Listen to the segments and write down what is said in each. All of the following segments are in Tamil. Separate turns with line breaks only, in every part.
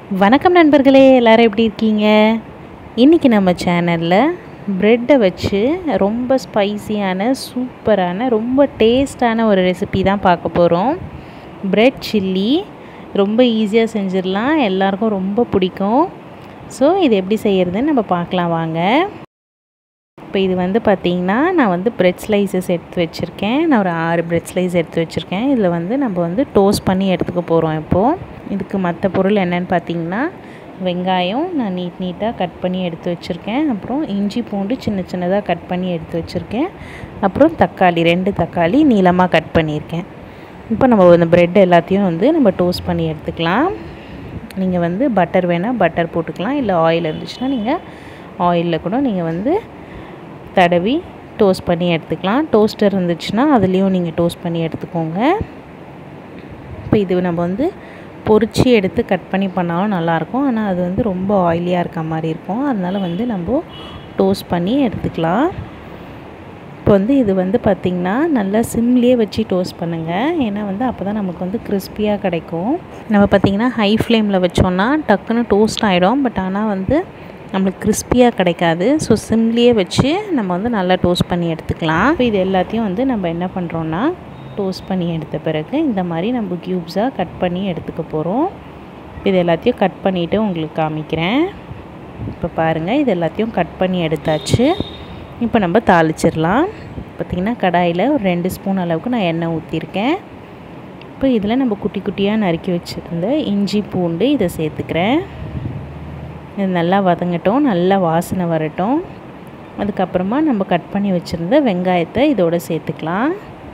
வணக்கம் நண்பர்களே எல்லோரும் எப்படி இருக்கீங்க இன்றைக்கி நம்ம சேனலில் ப்ரெட்டை வச்சு ரொம்ப ஸ்பைசியான சூப்பரான ரொம்ப டேஸ்டான ஒரு ரெசிபி தான் பார்க்க போகிறோம் ப்ரெட் சில்லி ரொம்ப ஈஸியாக செஞ்சிடலாம் எல்லாருக்கும் ரொம்ப பிடிக்கும் ஸோ இது எப்படி செய்கிறதுன்னு நம்ம பார்க்கலாம் வாங்க இப்போ இது வந்து பார்த்திங்கன்னா நான் வந்து ப்ரெட் ஸ்லைசஸ் எடுத்து வச்சுருக்கேன் நான் ஒரு ஆறு ப்ரெட் ஸ்லைஸ் எடுத்து வச்சுருக்கேன் இதில் வந்து நம்ம வந்து டோஸ்ட் பண்ணி எடுத்துக்க போகிறோம் இப்போது இதுக்கு மற்ற பொருள் என்னென்னு பார்த்தீங்கன்னா வெங்காயம் நான் நீட் நீட்டாக கட் பண்ணி எடுத்து வச்சுருக்கேன் அப்புறம் இஞ்சி பூண்டு சின்ன சின்னதாக கட் பண்ணி எடுத்து வச்சுருக்கேன் அப்புறம் தக்காளி ரெண்டு தக்காளி நீளமாக கட் பண்ணியிருக்கேன் இப்போ நம்ம இந்த ப்ரெட் எல்லாத்தையும் வந்து நம்ம டோஸ்ட் பண்ணி எடுத்துக்கலாம் நீங்கள் வந்து பட்டர் வேணால் பட்டர் போட்டுக்கலாம் இல்லை ஆயில் இருந்துச்சுன்னா நீங்கள் ஆயிலில் கூட நீங்கள் வந்து தடவி டோஸ்ட் பண்ணி எடுத்துக்கலாம் டோஸ்டர் இருந்துச்சுன்னா அதுலேயும் நீங்கள் டோஸ்ட் பண்ணி எடுத்துக்கோங்க இப்போ இது நம்ம வந்து பொறிச்சு எடுத்து கட் பண்ணி பண்ணாலும் நல்லாயிருக்கும் ஆனால் அது வந்து ரொம்ப ஆயிலியாக இருக்க மாதிரி இருக்கும் அதனால் வந்து நம்ம டோஸ்ட் பண்ணி எடுத்துக்கலாம் இப்போ வந்து இது வந்து பார்த்திங்கன்னா நல்லா சிம்லேயே வச்சு டோஸ்ட் பண்ணுங்கள் ஏன்னா வந்து அப்போ தான் நமக்கு வந்து கிறிஸ்பியாக கிடைக்கும் நம்ம பார்த்திங்கன்னா ஹை ஃப்ளேமில் வச்சோன்னா டக்குன்னு டோஸ்ட் ஆகிடும் பட் ஆனால் வந்து நம்மளுக்கு கிறிஸ்பியாக கிடைக்காது ஸோ சிம்லேயே வச்சு நம்ம வந்து நல்லா டோஸ்ட் பண்ணி எடுத்துக்கலாம் இப்போ இது எல்லாத்தையும் வந்து நம்ம என்ன பண்ணுறோன்னா டோஸ்ட் பண்ணி எடுத்த பிறகு இந்த மாதிரி நம்ம க்யூப்ஸாக கட் பண்ணி எடுத்துக்க போகிறோம் இது எல்லாத்தையும் கட் பண்ணிவிட்டு உங்களுக்கு காமிக்கிறேன் இப்போ பாருங்கள் இது எல்லாத்தையும் கட் பண்ணி எடுத்தாச்சு இப்போ நம்ம தாளிச்சிடலாம் பார்த்திங்கன்னா கடாயில் ஒரு ரெண்டு ஸ்பூன் அளவுக்கு நான் எண்ணெய் ஊற்றிருக்கேன் இப்போ இதில் நம்ம குட்டி குட்டியாக நறுக்கி வச்சுருந்த இஞ்சி பூண்டு இதை சேர்த்துக்கிறேன் இது நல்லா வதங்கட்டும் நல்லா வாசனை வரட்டும் அதுக்கப்புறமா நம்ம கட் பண்ணி வச்சுருந்த வெங்காயத்தை இதோடு சேர்த்துக்கலாம்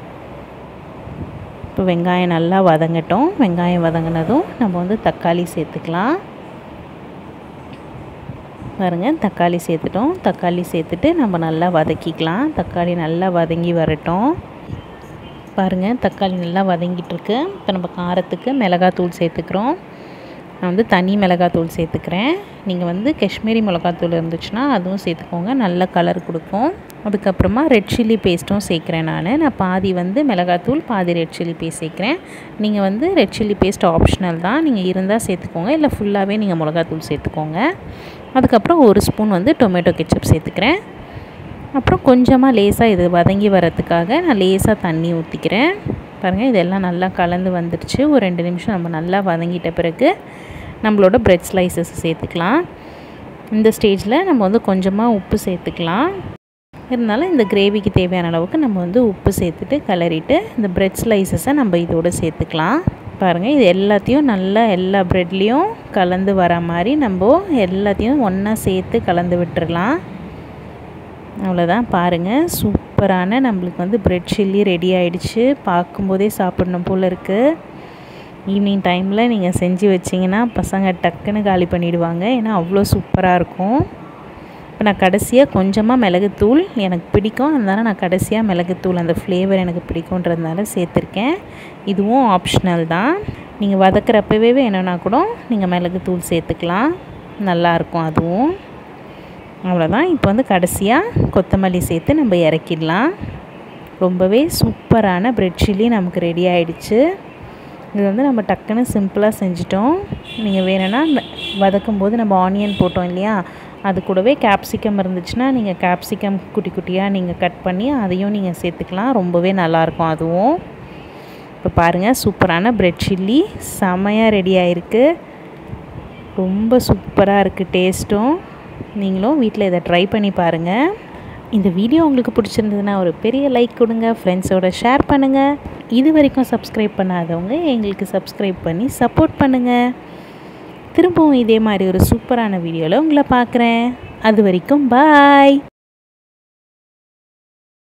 இப்போ வெங்காயம் நல்லா வதங்கட்டும் வெங்காயம் வதங்கினதும் நம்ம வந்து தக்காளி சேர்த்துக்கலாம் பாருங்கள் தக்காளி சேர்த்துட்டோம் தக்காளி சேர்த்துட்டு நம்ம நல்லா வதக்கிக்கலாம் தக்காளி நல்லா வதங்கி வரட்டும் பாருங்கள் தக்காளி நல்லா வதங்கிட்டுருக்கு இப்போ நம்ம காரத்துக்கு மிளகாத்தூள் சேர்த்துக்கிறோம் நான் வந்து தனி மிளகாத்தூள் சேர்த்துக்கிறேன் நீங்கள் வந்து காஷ்மீரி மிளகாத்தூள் இருந்துச்சுன்னா அதுவும் சேர்த்துக்கோங்க நல்ல கலர் கொடுக்கும் அதுக்கப்புறமா ரெட் சில்லி பேஸ்ட்டும் சேர்க்குறேன் நான் நான் பாதி வந்து மிளகாத்தூள் பாதி ரெட் சில்லி பேஸ்ட் சேர்க்குறேன் நீங்கள் வந்து ரெட் சில்லி பேஸ்ட் ஆப்ஷனல் தான் நீங்கள் இருந்தால் சேர்த்துக்கோங்க இல்லை ஃபுல்லாகவே நீங்கள் மிளகாத்தூள் சேர்த்துக்கோங்க அதுக்கப்புறம் ஒரு ஸ்பூன் வந்து டொமேட்டோ கெச்சப் சேர்த்துக்கிறேன் அப்புறம் கொஞ்சமாக லேசாக இது வதங்கி வரத்துக்காக நான் லேசாக தண்ணி ஊற்றிக்கிறேன் பாருங்கள் இதெல்லாம் நல்லா கலந்து வந்துடுச்சு ஒரு ரெண்டு நிமிஷம் நம்ம நல்லா வதங்கிட்ட பிறகு நம்மளோட ப்ரெட் ஸ்லைசஸ் சேர்த்துக்கலாம் இந்த ஸ்டேஜில் நம்ம வந்து கொஞ்சமாக உப்பு சேர்த்துக்கலாம் இருந்தாலும் இந்த கிரேவிக்கு தேவையான அளவுக்கு நம்ம வந்து உப்பு சேர்த்துட்டு கிளறிட்டு இந்த ப்ரெட் ஸ்லைசஸை நம்ம இதோடு சேர்த்துக்கலாம் பாருங்கள் இது எல்லாத்தையும் நல்லா எல்லா ப்ரெட்லேயும் கலந்து வர மாதிரி நம்ம எல்லாத்தையும் ஒன்றா சேர்த்து கலந்து விட்டுறலாம் அவ்வளோதான் பாருங்கள் சூப்பரான நம்மளுக்கு வந்து ப்ரெட் சில்லி ரெடி ஆகிடுச்சு பார்க்கும்போதே சாப்பிடணும் போல் இருக்குது ஈவினிங் டைமில் நீங்கள் செஞ்சு வச்சிங்கன்னா பசங்க டக்குன்னு காலி பண்ணிவிடுவாங்க ஏன்னா அவ்வளோ சூப்பராக இருக்கும் இப்போ நான் கடைசியாக கொஞ்சமாக மிளகுத்தூள் எனக்கு பிடிக்கும் அதனால் நான் கடைசியாக மிளகுத்தூள் அந்த ஃப்ளேவர் எனக்கு பிடிக்குன்றதுனால சேர்த்துருக்கேன் இதுவும் ஆப்ஷனல் தான் நீங்கள் வதக்கிறப்பவே வேணும்னா கூட நீங்கள் மிளகுத்தூள் சேர்த்துக்கலாம் நல்லாயிருக்கும் அதுவும் அவ்வளோதான் இப்போ வந்து கடைசியாக கொத்தமல்லி சேர்த்து நம்ம இறக்கிடலாம் ரொம்பவே சூப்பரான ப்ரெட் சில்லி நமக்கு ரெடி ஆகிடுச்சு இது வந்து நம்ம டக்குன்னு சிம்பிளாக செஞ்சிட்டோம் நீங்கள் வேணும்னா வதக்கும் போது நம்ம ஆனியன் போட்டோம் இல்லையா அது கூடவே கேப்சிகம் இருந்துச்சுன்னா நீங்கள் கேப்சிகம் குட்டி குட்டியாக நீங்கள் கட் பண்ணி அதையும் நீங்கள் சேர்த்துக்கலாம் ரொம்பவே நல்லாயிருக்கும் அதுவும் இப்போ பாருங்கள் சூப்பரான ப்ரெட் சில்லி செமையாக ரெடி ஆகிருக்கு ரொம்ப சூப்பராக இருக்குது டேஸ்ட்டும் நீங்களும் வீட்டில் இதை ட்ரை பண்ணி பாருங்கள் இந்த வீடியோ உங்களுக்கு பிடிச்சிருந்ததுன்னா ஒரு பெரிய லைக் கொடுங்க ஃப்ரெண்ட்ஸோட ஷேர் பண்ணுங்கள் இது வரைக்கும் சப்ஸ்கிரைப் பண்ணாதவங்க எங்களுக்கு சப்ஸ்கிரைப் பண்ணி சப்போர்ட் பண்ணுங்கள் திரும்பவும் இதே மாதிரி ஒரு சூப்பரான வீடியோவில் உங்களை பார்க்குறேன் அது வரைக்கும் பாய்